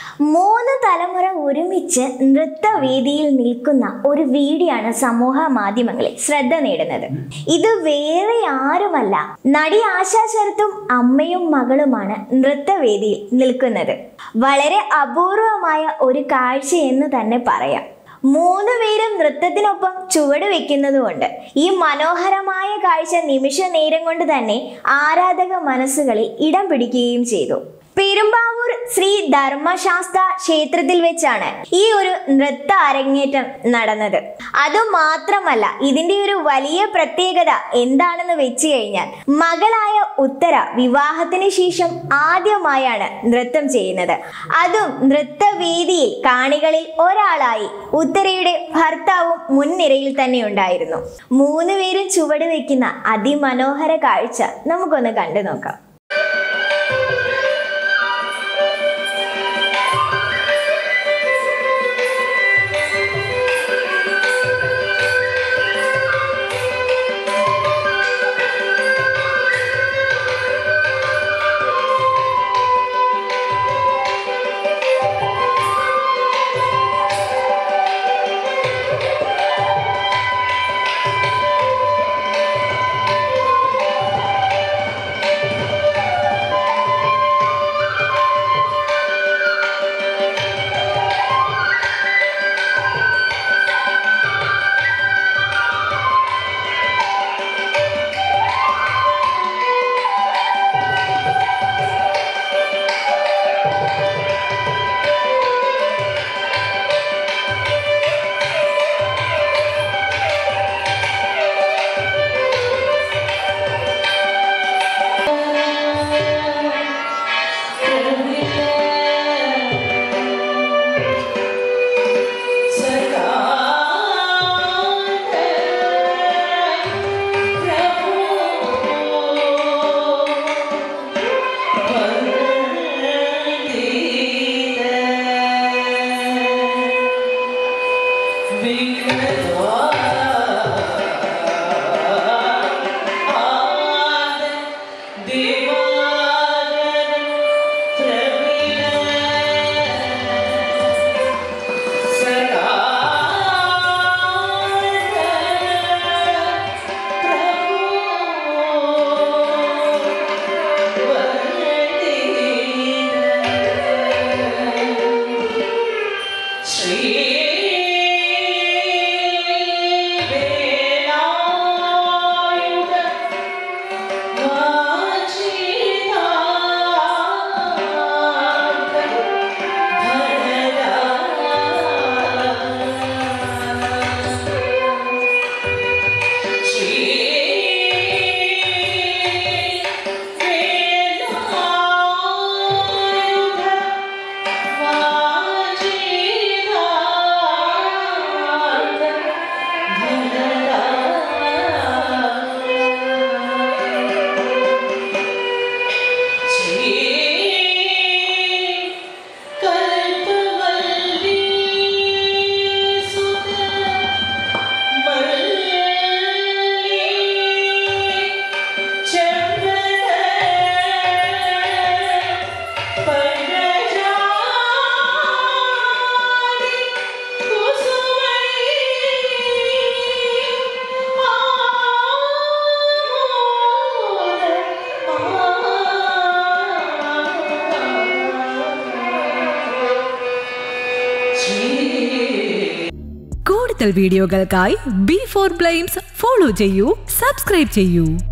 മൂന്ന് തലമുറ ഒരുമിച്ച് നൃത്തവേദിയിൽ നിൽക്കുന്ന ഒരു വീഡിയോ ആണ് സമൂഹ മാധ്യമങ്ങളിൽ ശ്രദ്ധ നേടുന്നത് ഇത് വേറെ ആരുമല്ല നടി ആശാ ശരത്തും അമ്മയും മകളുമാണ് നൃത്തവേദിയിൽ നിൽക്കുന്നത് വളരെ അപൂർവമായ ഒരു കാഴ്ച എന്ന് തന്നെ പറയാം മൂന്ന് പേരും നൃത്തത്തിനൊപ്പം ചുവട് വെക്കുന്നതുകൊണ്ട് ഈ മനോഹരമായ കാഴ്ച നിമിഷ നേരം കൊണ്ട് തന്നെ ആരാധക മനസ്സുകളിൽ ഇടം പിടിക്കുകയും ചെയ്തു പെരുമ്പാവൂർ ശ്രീ ധർമ്മശാസ്ത്ര ക്ഷേത്രത്തിൽ വെച്ചാണ് ഈ ഒരു നൃത്ത അരങ്ങേറ്റം നടന്നത് അതുമാത്രമല്ല ഇതിന്റെ ഒരു വലിയ പ്രത്യേകത എന്താണെന്ന് വെച്ച് കഴിഞ്ഞാൽ മകളായ ഉത്തര വിവാഹത്തിന് ശേഷം ആദ്യമായാണ് നൃത്തം ചെയ്യുന്നത് അതും നൃത്തവേദിയിൽ കാണികളിൽ ഒരാളായി ഉത്തരയുടെ ഭർത്താവും മുൻനിരയിൽ തന്നെ ഉണ്ടായിരുന്നു മൂന്ന് പേരും ചുവട് വെക്കുന്ന അതിമനോഹര കാഴ്ച നമുക്കൊന്ന് കണ്ടു നോക്കാം കൂടുതൽ വീഡിയോകൾക്കായി ബി ഫോർ ബ്ലെയിംസ് ഫോളോ ചെയ്യൂ സബ്സ്ക്രൈബ് ചെയ്യൂ